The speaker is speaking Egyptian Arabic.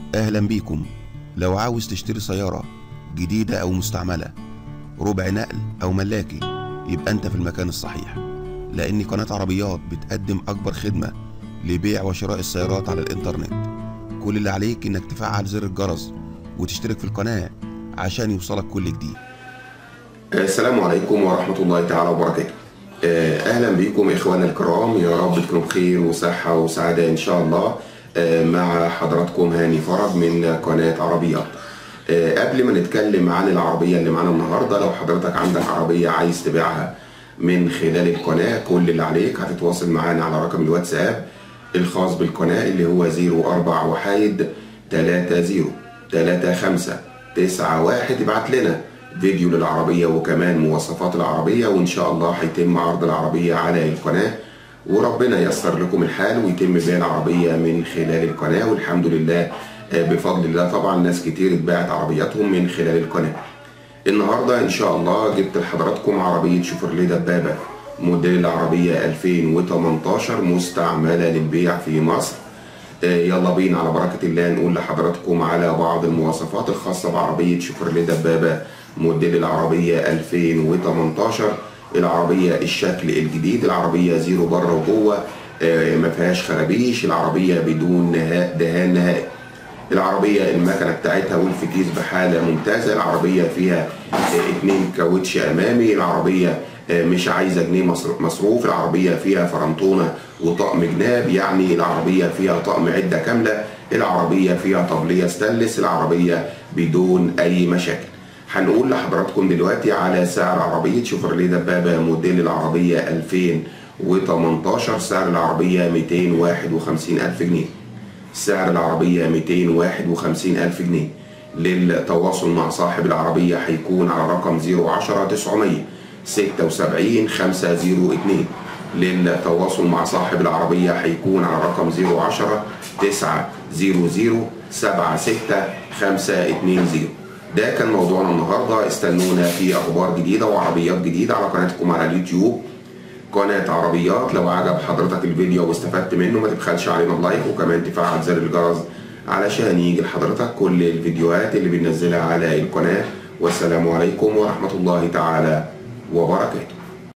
أهلا بيكم لو عاوز تشتري سيارة جديدة أو مستعملة ربع نقل أو ملاكي يبقى أنت في المكان الصحيح لأن قناة عربيات بتقدم أكبر خدمة لبيع وشراء السيارات على الإنترنت كل اللي عليك إنك تفعل زر الجرس وتشترك في القناة عشان يوصلك كل جديد السلام عليكم ورحمة الله تعالى وبركاته آه، أهلا بكم إخوانا الكرام يا رب تكونوا بخير وصحة وسعادة إن شاء الله آه، مع حضراتكم هاني فرج من قناة عربيات آه، قبل ما نتكلم عن العربية اللي معانا النهاردة لو حضرتك عندك عربية عايز تبيعها من خلال القناة كل اللي عليك هتتواصل معانا على رقم الواتساب الخاص بالقناة اللي هو 04 وحيد 30 35 91 ابعت لنا فيديو للعربية وكمان مواصفات العربية وإن شاء الله هيتم عرض العربية على القناة وربنا ييسر لكم الحال ويتم بيع العربية من خلال القناة والحمد لله آه، بفضل الله طبعا ناس كتير اتباعت عربياتهم من خلال القناة النهاردة إن شاء الله جبت لحضراتكم عربية شوفرليه دبابة موديل العربية 2018 مستعملة للبيع في مصر آه، يلا بينا على بركة الله نقول لحضراتكم على بعض المواصفات الخاصة بعربية شوفرليه دبابة موديل العربية 2018 العربية الشكل الجديد العربية زيرو بره وجوه آه، ما فيهاش خرابيش العربية بدون نها- دهان نهائي العربية المكنة بتاعتها والفتيس بحالة ممتازة العربية فيها آه، اتنين كاوتش أمامي العربية آه، مش عايزة جنيه مصر- مصروف العربية فيها فرنطونة وطقم جناب يعني العربية فيها طقم عدة كاملة العربية فيها طبلية ستانلس العربية بدون أي مشاكل هنقول لحضراتكم دلوقتي على سعر عربية شوفرليه دبابة موديل العربية 2018 سعر العربية 251 ألف جنيه سعر العربية 251 ألف جنيه للتواصل مع صاحب العربية هيكون على رقم 010 900 76 502 للتواصل مع صاحب العربية هيكون على رقم 010 900 76 520 ده كان موضوعنا النهارده استنونا في اخبار جديده وعربيات جديده على قناتكم على اليوتيوب قناة عربيات لو عجب حضرتك الفيديو واستفدت منه ما تبخلش علينا اللايك وكمان تفعل زر الجرس علشان يجي لحضرتك كل الفيديوهات اللي بننزلها على القناة والسلام عليكم ورحمة الله تعالى وبركاته